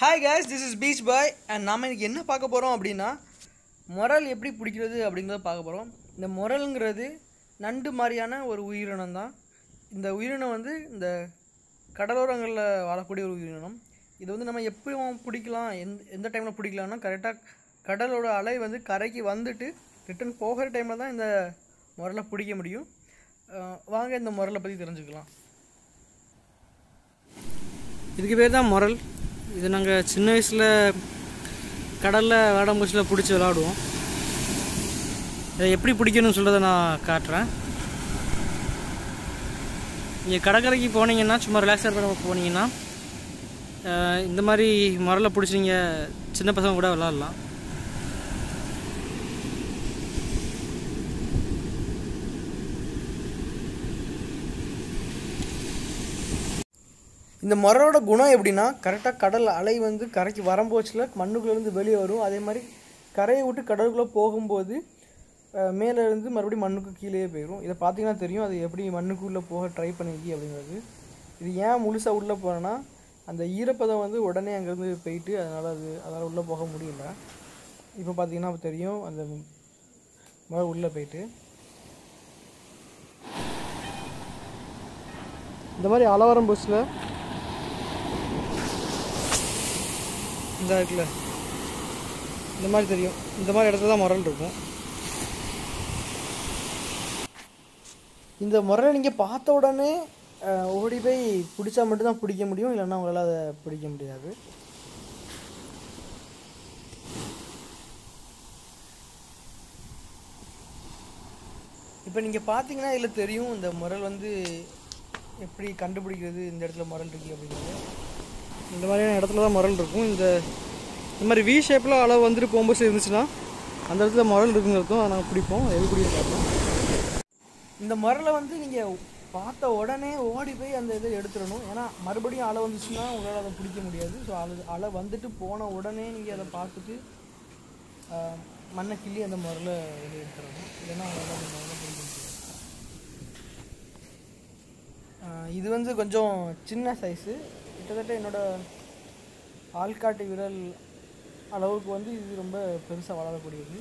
hi guys this is beach boy and நாம இன்னைக்கு என்ன பார்க்க போகிறோம் அப்படின்னா முரல் எப்படி பிடிக்கிறது அப்படிங்கிறத பார்க்க போகிறோம் இந்த முரலுங்கிறது நண்டு மாதிரியான ஒரு உயிரினம் தான் இந்த உயிரினம் வந்து இந்த கடலோரங்களில் வாழக்கூடிய ஒரு உயிரினம் இது வந்து நம்ம எப்பவும் பிடிக்கலாம் எந்த எந்த டைமில் பிடிக்கலாம்னா கரெக்டாக கடலோட அலை வந்து கரைக்கு வந்துட்டு ரிட்டர்ன் போகிற டைமில் தான் இந்த முரலை பிடிக்க முடியும் அஹ் வாங்க இந்த முரலை பற்றி தெரிஞ்சுக்கலாம் இதுக்கு பேர் தான் முரல் இது நாங்கள் சின்ன வயசில் கடலில் வேடம்பூச்சியில் பிடிச்சி விளாடுவோம் இதை எப்படி பிடிக்கணும்னு சொல்கிறத நான் காட்டுறேன் நீங்கள் கடற்கரைக்கு போனீங்கன்னா சும்மா ரிலாக்ஸாக பண்ண போனீங்கன்னா அஹ் இந்த மாதிரி முரலை பிடிச்சி நீங்கள் சின்ன பசங்க கூட விளாட்லாம் இந்த மரோட குணம் எப்படின்னா கரெக்டாக கடல் அலை வந்து கரைக்கு வரம்போச்சில் மண்ணுக்குள்ளேருந்து வெளியே வரும் அதே மாதிரி கரையை விட்டு கடலுக்குள்ளே போகும்போது அஹ், மேலே இருந்து மறுபடியும் மண்ணுக்கு கீழே போயிடும் இதை பார்த்தீங்கன்னா தெரியும் அது எப்படி மண்ணுக்குள்ளே போக ட்ரை பண்ணிக்கி அப்படிங்கிறது இது ஏன் முழுசாக உள்ளே போனேன்னா அந்த ஈரப்பதம் வந்து உடனே அங்கேருந்து போயிட்டு அதனால் அது அதால் உள்ளே போக முடியல இப்போ பார்த்தீங்கன்னா தெரியும் அந்த மழை உள்ளே போயிட்டு இந்த மாதிரி அலவரம் பஸ்ஸில் இந்த இருக்குல்ல இந்த மாதிரி தெரியும் இந்த மாதிரி இடத்துல தான் முரல் இருக்கும் இந்த முரலை நீங்கள் பார்த்த உடனே அஹ், ஓடி போய் பிடிச்சா மட்டும்தான் பிடிக்க முடியும் இல்லைன்னா உங்களால் அதை பிடிக்க முடியாது இப்போ நீங்கள் பார்த்தீங்கன்னா இதில் தெரியும் இந்த முரல் வந்து எப்படி கண்டுபிடிக்கிறது இந்த இடத்துல முரல் இருக்கு அப்படிங்கிறது இந்த மாதிரியான இடத்துல தான் முரல் இருக்கும் இந்த இந்த மாதிரி வி ஷேப்பில் அளவு வந்துட்டு போகும்போது இருந்துச்சுன்னா அந்த இடத்துல முரல் இருக்குங்கிறதும் அதை நாங்கள் பிடிப்போம் எது பிடிக்க பார்ப்போம் இந்த முரலை வந்து நீங்கள் பார்த்த உடனே ஓடி போய் அந்த இதை எடுத்துடணும் ஏன்னா மறுபடியும் அலை வந்துச்சுன்னா உங்களால் அதை பிடிக்க முடியாது ஸோ அலை அலை வந்துட்டு போன உடனே நீங்கள் அதை பார்த்துட்டு ஆஹ், மண்ணை கிள்ளி அந்த முரலை வெளியே எடுத்துடணும் இல்லைன்னா உங்களால் அந்த முரலை பிடிக்க முடியாது ஆஹ், இது வந்து கொஞ்சம் சின்ன சைஸு கிட்டத்தட்ட என்னோட ஆள்காட்டு விரல் அளவுக்கு வந்து இது ரொம்ப பெருசாக வளரக்கூடியது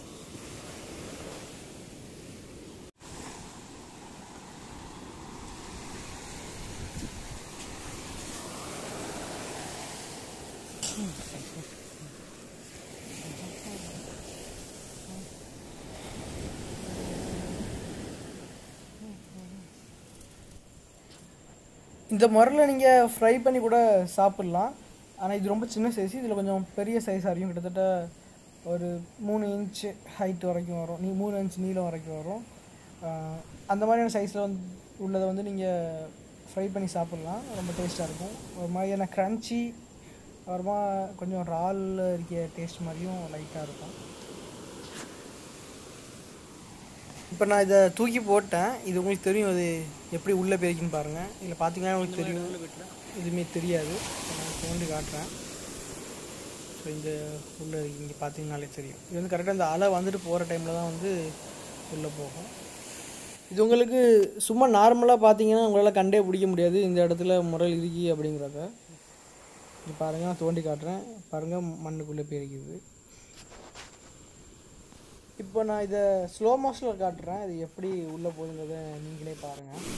இந்த முறையில் நீங்கள் ஃப்ரை பண்ணி கூட சாப்பிட்லாம் ஆனால் இது ரொம்ப சின்ன சைஸ் இதில் கொஞ்சம் பெரிய சைஸாக இருக்கும் கிட்டத்தட்ட ஒரு மூணு இன்ச்சு ஹைட் வரைக்கும் வரும் நீ மூணு இன்ச் நீளம் வரைக்கும் வரும் ஆஹ் அந்த மாதிரியான சைஸில் வந்து உள்ளதை வந்து நீங்கள் ஃப்ரை பண்ணி சாப்பிட்லாம் ரொம்ப டேஸ்ட்டாக இருக்கும் ஒரு மாதிரியான க்ரன்ச்சி அப்புறமா கொஞ்சம் ராலில் இருக்க டேஸ்ட் மாதிரியும் லைட்டாக இருக்கும் இப்போ நான் இதை தூக்கி போட்டேன் இது உங்களுக்கு தெரியும் அது எப்படி உள்ளே போயிருக்குன்னு பாருங்கள் இதில் பார்த்தீங்கன்னா உங்களுக்கு தெரியும் எதுவுமே தெரியாது இப்ப நான் தோண்டி காட்டுறேன் ஸோ இந்த உள்ளே இங்கே பார்த்தீங்கனாலே தெரியும் இது வந்து கரெக்டாக இந்த அலை வந்துட்டு போகிற டைமில் தான் வந்து உள்ளே போகும் இது உங்களுக்கு சும்மா நார்மலாக பார்த்தீங்கன்னா உங்களால் கண்டே பிடிக்க முடியாது இந்த இடத்துல முரல் இருக்கி அப்படிங்கிறத இது பாருங்கள் நான் தோண்டி காட்டுறேன் பாருங்கள் மண்ணுக்குள்ளே போயிருக்குது இப்போ நான் இதை ஸ்லோ மோஷனில் காட்டுறேன் இது எப்படி உள்ளே போகுதுங்கிறத நீங்களே பாருங்கள்